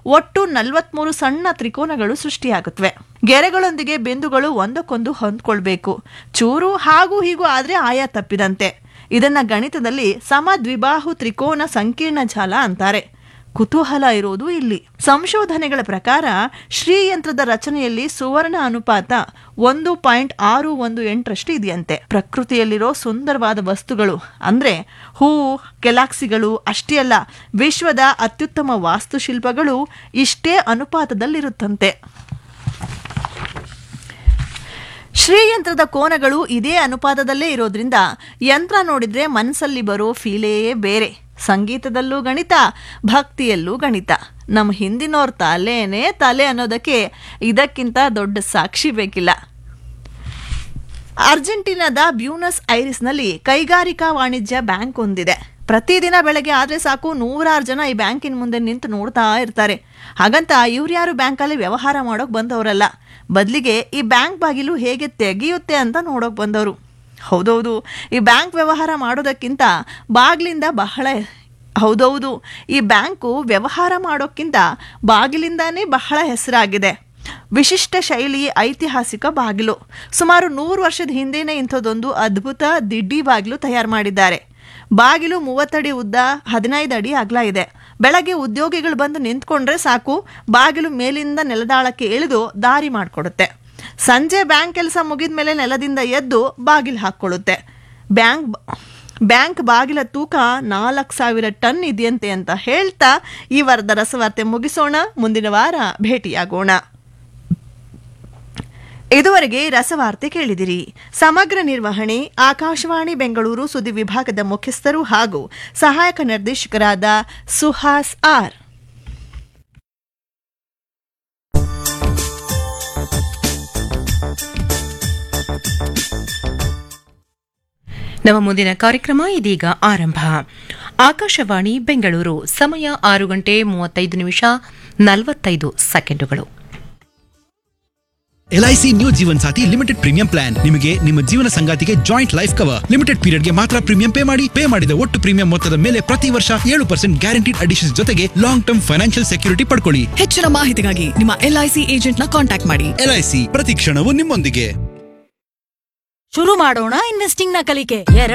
ಒಟ್ಟು ನಲವತ್ಮೂರು ಸಣ್ಣ ತ್ರಿಕೋನಗಳು ಸೃಷ್ಟಿಯಾಗುತ್ತವೆ ಗೆರೆಗಳೊಂದಿಗೆ ಬಿಂದುಗಳು ಒಂದಕ್ಕೊಂದು ಹೊಂದ್ಕೊಳ್ಬೇಕು ಚೂರು ಹಾಗೂ ಹೀಗೂ ಆದ್ರೆ ಆಯಾ ತಪ್ಪಿದಂತೆ ಇದನ್ನ ಗಣಿತದಲ್ಲಿ ಸಮದ್ವಿಬಾಹು ತ್ರಿಕೋನ ಸಂಕೀರ್ಣ ಜಾಲ ಅಂತಾರೆ ಕುತೂಹಲ ಇರೋದು ಇಲ್ಲಿ ಸಂಶೋಧನೆಗಳ ಪ್ರಕಾರ ಶ್ರೀಯಂತ್ರದ ರಚನೆಯಲ್ಲಿ ಸುವರ್ಣ ಅನುಪಾತ ಒಂದು ಪಾಯಿಂಟ್ ಆರು ಒಂದು ಎಂಟರಷ್ಟು ಇದೆಯಂತೆ ಪ್ರಕೃತಿಯಲ್ಲಿರೋ ಸುಂದರವಾದ ವಸ್ತುಗಳು ಅಂದ್ರೆ ಹೂವು ಕೆಲಾಕ್ಸಿಗಳು ಅಷ್ಟೇ ಅಲ್ಲ ವಿಶ್ವದ ಅತ್ಯುತ್ತಮ ವಾಸ್ತುಶಿಲ್ಪಗಳು ಇಷ್ಟೇ ಅನುಪಾತದಲ್ಲಿರುತ್ತಂತೆ ಶ್ರೀಯಂತ್ರದ ಕೋನಗಳು ಇದೇ ಅನುಪಾತದಲ್ಲೇ ಇರೋದ್ರಿಂದ ಯಂತ್ರ ನೋಡಿದ್ರೆ ಮನಸ್ಸಲ್ಲಿ ಬರೋ ಫೀಲೇ ಬೇರೆ ಸಂಗೀತದಲ್ಲೂ ಗಣಿತ ಭಕ್ತಿಯಲ್ಲೂ ಗಣಿತ ನಮ್ಮ ಹಿಂದಿನವ್ರ ತಲೆನೇ ತಲೆ ಅನ್ನೋದಕ್ಕೆ ಇದಕ್ಕಿಂತ ದೊಡ್ಡ ಸಾಕ್ಷಿ ಬೇಕಿಲ್ಲ ಅರ್ಜೆಂಟೀನಾದ ಬ್ಯೂನಸ್ ಐರಿಸ್ನಲ್ಲಿ ಕೈಗಾರಿಕಾ ವಾಣಿಜ್ಯ ಬ್ಯಾಂಕ್ ಒಂದಿದೆ ಪ್ರತಿದಿನ ಬೆಳಗ್ಗೆ ಆದ್ರೆ ಸಾಕು ನೂರಾರು ಜನ ಈ ಬ್ಯಾಂಕಿನ ಮುಂದೆ ನಿಂತು ನೋಡ್ತಾ ಇರ್ತಾರೆ ಹಾಗಂತ ಇವ್ರ್ಯಾರು ಬ್ಯಾಂಕಲ್ಲಿ ವ್ಯವಹಾರ ಮಾಡೋಕ್ ಬಂದವರಲ್ಲ ಬದಲಿಗೆ ಈ ಬ್ಯಾಂಕ್ ಬಾಗಿಲು ಹೇಗೆ ತೆಗೆಯುತ್ತೆ ಅಂತ ನೋಡೋಕ್ ಬಂದವರು ಹೌದೌದು ಈ ಬ್ಯಾಂಕ್ ವ್ಯವಹಾರ ಮಾಡೋದಕ್ಕಿಂತ ಬಾಗಿಲಿಂದ ಬಹಳ ಹೌದೌದು ಈ ಬ್ಯಾಂಕು ವ್ಯವಹಾರ ಮಾಡೋಕ್ಕಿಂತ ಬಾಗಿಲಿಂದಾನೇ ಬಹಳ ಹೆಸರಾಗಿದೆ ವಿಶಿಷ್ಟ ಶೈಲಿ ಐತಿಹಾಸಿಕ ಬಾಗಿಲು ಸುಮಾರು ನೂರು ವರ್ಷದ ಹಿಂದೆನೇ ಇಂಥದ್ದೊಂದು ಅದ್ಭುತ ದಿಡ್ಡಿ ಬಾಗಿಲು ತಯಾರು ಮಾಡಿದ್ದಾರೆ ಬಾಗಿಲು ಮೂವತ್ತಡಿ ಉದ್ದ ಹದಿನೈದು ಅಡಿ ಅಗಲ ಇದೆ ಬೆಳಗ್ಗೆ ಉದ್ಯೋಗಿಗಳು ಬಂದು ನಿಂತ್ಕೊಂಡ್ರೆ ಸಾಕು ಬಾಗಿಲು ಮೇಲಿಂದ ನೆಲದಾಳಕ್ಕೆ ಇಳಿದು ದಾರಿ ಮಾಡಿಕೊಡುತ್ತೆ ಸಂಜೆ ಬ್ಯಾಂಕ್ ಕೆಲಸ ಮುಗಿದ ಮೇಲೆ ನೆಲದಿಂದ ಎದ್ದು ಬಾಗಿಲು ಹಾಕ್ಕೊಳ್ಳುತ್ತೆ ಬ್ಯಾಂಕ್ ಬ್ಯಾಂಕ್ ಬಾಗಿಲ ತೂಕ ನಾಲ್ಕು ಸಾವಿರ ಟನ್ ಇದೆಯಂತೆ ಅಂತ ಹೇಳ್ತಾ ಈ ವಾರದ ರಸವಾರ್ತೆ ಮುಗಿಸೋಣ ಮುಂದಿನ ವಾರ ಭೇಟಿಯಾಗೋಣ ಇದುವರೆಗೆ ರಸವಾರ್ತೆ ಕೇಳಿದಿರಿ ಸಮಗ್ರ ನಿರ್ವಹಣೆ ಆಕಾಶವಾಣಿ ಬೆಂಗಳೂರು ಸುದ್ದಿ ವಿಭಾಗದ ಮುಖ್ಯಸ್ಥರು ಹಾಗೂ ಸಹಾಯಕ ನಿರ್ದೇಶಕರಾದ ಸುಹಾಸ್ ಆರ್ ನಮ್ಮ ಮುಂದಿನ ಕಾರ್ಯಕ್ರಮ ಇದೀಗ ಆರಂಭ ಆಕಾಶವಾಣಿ ಬೆಂಗಳೂರು ಸಮಯ ಆರು ಗಂಟೆ ಮೂವತ್ತೈದು ನಿಮಿಷ ನಲವತ್ತೈದು ಸೆಕೆಂಡುಗಳು LIC new Jeevan Sathi limited premium plan ನಿಮಗೆ ನಿಮ್ಮ ಜೀವನ ಸಂಗಾತಿಗೆ ಜಾಯಿಂಟ್ ಲೈಫ್ ಕವರ್ ಲಿಮಿಟೆಡ್ ಪೀರಿಯಡ್ಗೆ ಮಾತ್ರ ಪ್ರೀಮಿಯಂ ಪೇ ಮಾಡಿ ಪೇ ಮಾಡಿದ ಒಟ್ಟು ಪ್ರೀಮಿಯಂ ಮೊತ್ತದ ಮೇಲೆ ಪ್ರತಿ ವರ್ಷ ಏಳು ಪರ್ಸೆಂಟ್ ಗ್ಯಾರಂಟಿಡ್ ಅಡಿಷನ್ ಜೊತೆಗೆ ಲಾಂಗ್ ಟರ್ಮ್ ಫೈನಾನ್ಷಿಯಲ್ ಸೆಕ್ಯೂರಿಟಿ ಪಡ್ಕೊಳ್ಳಿ ಹೆಚ್ಚಿನ ಮಾಹಿತಿಗಾಗಿ ನಿಮ್ಮ ಎಲ್ಐಸಿ ಏಜೆಂಟ್ನ ಕಾಂಟ್ಯಾಕ್ಟ್ ಮಾಡಿ ಎಲ್ಐಸಿ ಪ್ರತಿ ಕ್ಷಣವೂ ನಿಮ್ಮೊಂದಿಗೆ ಶುರು ಮಾಡೋಣ ಇನ್ವೆಸ್ಟಿಂಗ್ ನ ಕಲಿಕೆ